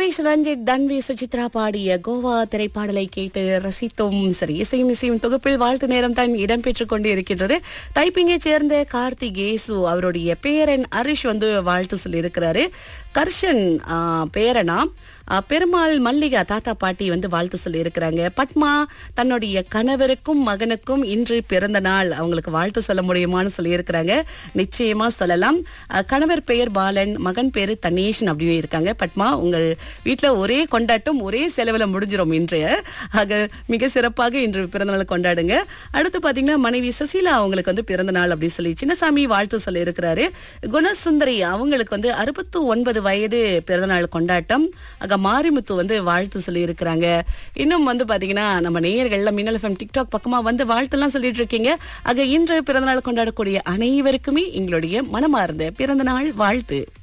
தினேஷ் ரஞ்சித் தன்வி சுசித்ரா பாடிய கோவா திரைப்பாடலை கேட்டு ரசித்தோம் சரி இசையும் இசையும் தொகுப்பில் வாழ்த்து நேரம் தான் இடம்பெற்றுக் கொண்டு இருக்கின்றது தைப்பிங்கை சேர்ந்த கார்த்திகேசு அவருடைய பேரன் ஹரிஷ் வந்து வாழ்த்து சொல்லியிருக்கிறாரு கர்ஷன் ஆ, பேரனா ஆ, பெருமாள் மல்லிகா தாத்தா பாட்டி வந்து வாழ்த்து சொல்லி இருக்கிறாங்க பத்மா தன்னுடைய கணவருக்கும் மகனுக்கும் இன்று பிறந்த நாள் அவங்களுக்கு வாழ்த்து சொல்ல முடியுமான்னு சொல்லி இருக்கிறாங்க நிச்சயமா சொல்லலாம் ஆ, கணவர் பெயர் பாலன் மகன் பேரு தனேஷன் அப்படின்னு இருக்காங்க பத்மா உங்கள் வீட்ல ஒரே கொண்டாட்டம் ஒரே செலவுல முடிஞ்சிரும் இன்றைய ஆக மிக சிறப்பாக இன்று பிறந்த நாள் கொண்டாடுங்க அடுத்து பாத்தீங்கன்னா மனைவி சுசீலா அவங்களுக்கு வந்து பிறந்த நாள் அப்படின்னு சொல்லி சின்னசாமி வாழ்த்து சொல்லி இருக்கிறாரு குணசுந்தரி அவங்களுக்கு வந்து அறுபத்து ஒன்பது வயது பிறந்தநாள் கொண்டாட்டம் ஆக மாரிமுத்து வந்து வாழ்த்து சொல்லி இருக்கிறாங்க இன்னும் வந்து பாத்தீங்கன்னா நம்ம நேயர்கள்ல மின்னல் எஃப்எம் டிக்டாக் பக்கமா வந்து வாழ்த்துலாம் சொல்லிட்டு இருக்கீங்க ஆக இன்று பிறந்தநாள் கொண்டாடக்கூடிய அனைவருக்குமே எங்களுடைய மனமார்ந்த பிறந்தநாள் வாழ்த்து